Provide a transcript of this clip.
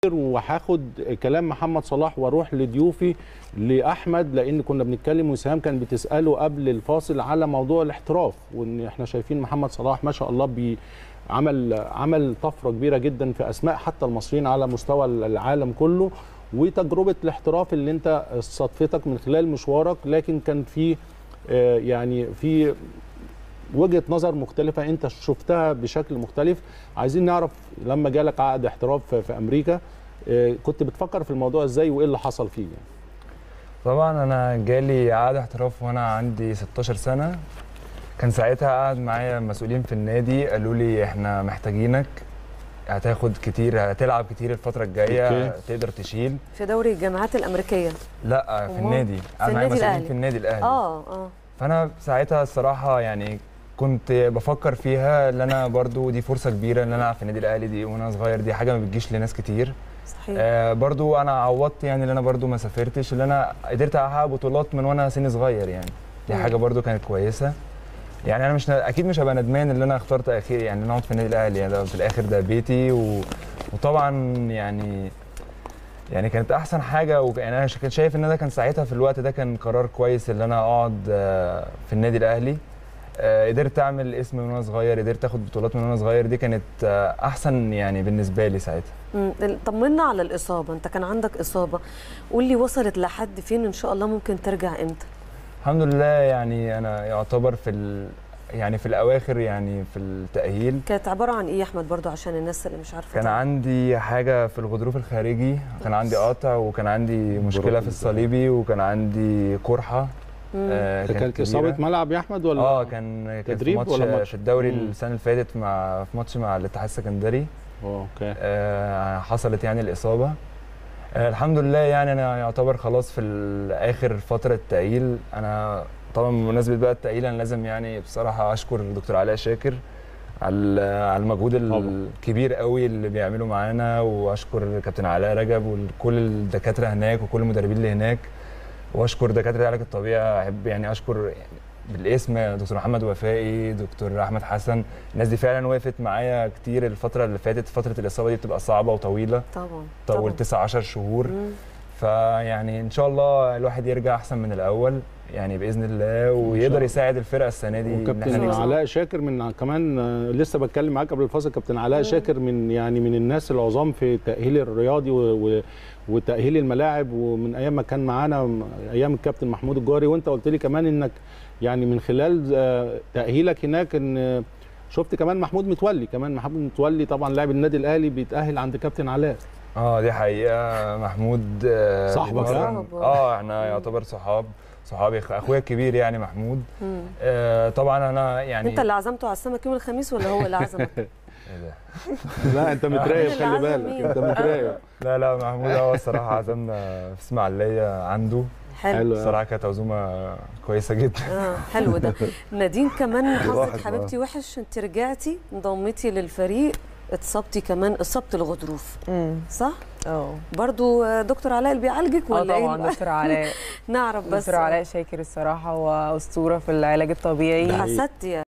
وهاخد كلام محمد صلاح واروح لضيوفي لاحمد لان كنا بنتكلم وسهام كان بتساله قبل الفاصل على موضوع الاحتراف وان احنا شايفين محمد صلاح ما شاء الله بي عمل عمل طفره كبيره جدا في اسماء حتى المصريين على مستوى العالم كله وتجربه الاحتراف اللي انت صدفتك من خلال مشوارك لكن كان في آه، يعني في وجهه نظر مختلفه انت شفتها بشكل مختلف عايزين نعرف لما جالك عقد احتراف في- في امريكا آه، كنت بتفكر في الموضوع ازاي وايه اللي حصل فيه يعني. طبعا انا جالي عقد احتراف وانا عندي 16 سنه كان ساعتها قعد معايا مسؤولين في النادي قالوا لي احنا محتاجينك هتاخد كتير هتلعب كتير الفتره الجايه أوكي. تقدر تشيل في دوري الجامعات الامريكيه لا في أمال؟ النادي قعد معايا النادي مسؤولين الأهلي. في النادي الاهلي اه اه فانا ساعتها الصراحه يعني كنت بفكر فيها ان انا برضو دي فرصه كبيره ان انا العب في النادي الاهلي دي وانا صغير دي حاجه ما بتجيش لناس كتير صحيح آه برضو انا عوضت يعني ان انا برضو ما سافرتش اللي انا قدرت احقق بطولات من وانا سن صغير يعني دي مم. حاجه برضو كانت كويسه يعني انا مش ن- اكيد مش هبقى ندمان ان انا اخترت اخير يعني ان انا اقعد في النادي الاهلي يعني ده في الاخر ده بيتي و... وطبعا يعني يعني كانت احسن حاجه و... يعني انا ش- كنت شايف ان ده كان ساعتها في الوقت ده كان قرار كويس ان انا اقعد آه، في النادي الاهلي آه، قدرت اعمل اسم من وانا صغير قدرت اخد بطولات من وانا صغير دي كانت آه، احسن يعني بالنسبه لي ساعتها مم. طمنا على الاصابه انت كان عندك اصابه قول لي وصلت لحد فين ان شاء الله ممكن ترجع امتى الحمد لله يعني انا يعتبر في ال... يعني في الاواخر يعني في التاهيل كانت عباره عن ايه يا احمد برضو عشان الناس اللي مش عارفه كان تعرف. عندي حاجه في الغضروف الخارجي كان عندي قطع وكان عندي مشكله في الصليبي وكان عندي قرحه مم. آه كانت كبيرة. اصابه ملعب يا احمد ولا اه كان كان في تدريب ماتش ولا ماتش؟ في الدوري مم. السنه اللي فاتت مع في ماتش مع الاتحاد السكندري آه، اوكي آه حصلت يعني الاصابه آه الحمد لله يعني انا يعتبر خلاص في اخر فتره تاهيل انا طبعا بمناسبه بقى التاهيل انا لازم يعني بصراحه اشكر دكتور علاء شاكر على على المجهود طبعا. الكبير قوي اللي بيعمله معانا واشكر كابتن علاء رجب وكل الدكاتره هناك وكل المدربين اللي هناك واشكر دكاتره العلاج الطبيعي احب يعني اشكر يعني بالاسم دكتور محمد وفائي دكتور احمد حسن الناس دي فعلا وقفت معايا كتير الفتره اللي فاتت فتره الاصابه دي بتبقى صعبه وطويله طبعا طول طبعا 9 10 شهور مم. فيعني ان شاء الله الواحد يرجع احسن من الاول يعني باذن الله ويقدر الله. يساعد الفرقه السنه دي إن إحنا وكابتن نكسب. علاء شاكر من كمان آه، لسه بتكلم معاك قبل الفاصل كابتن علاء مم. شاكر من يعني من الناس العظام في التاهيل الرياضي و- و- وتاهيل الملاعب ومن ايام ما كان معانا م- ايام الكابتن محمود الجاري وانت قلت لي كمان انك يعني من خلال آه، تاهيلك هناك ان آه، شفت كمان محمود متولي كمان محمود متولي طبعا لاعب النادي الاهلي بيتاهل عند كابتن علاء اه دي حقيقه محمود آه، صاحبك بيتمرن- يعني؟ اه احنا يعتبر صحاب صحابي أخ- اخويا الكبير يعني محمود مم. آه طبعا انا يعني انت اللي عزمته على السمك يوم الخميس ولا هو اللي عزمك إيه ده؟ لا انت متراقب اللي خلي عزم بالك مين؟ انت متراقب لا لا محمود هو الصراحه عزمنا في اسماعيليه عنده حلو حلو الصراحه كانت عزومه كويسه جدا اه حلو ده نادين كمان واحد حظك بقى. حبيبتي وحش انت رجعتي انضميتي للفريق اتصبتي كمان اصابه الغضروف امم صح اه برضو آه، دكتور علاء اللي بيعالجك اه ولا طبعا ايه دكتور علاء نعرف بس دكتور علاء شاكر الصراحه هو اسطوره في العلاج الطبيعي ده حسدتي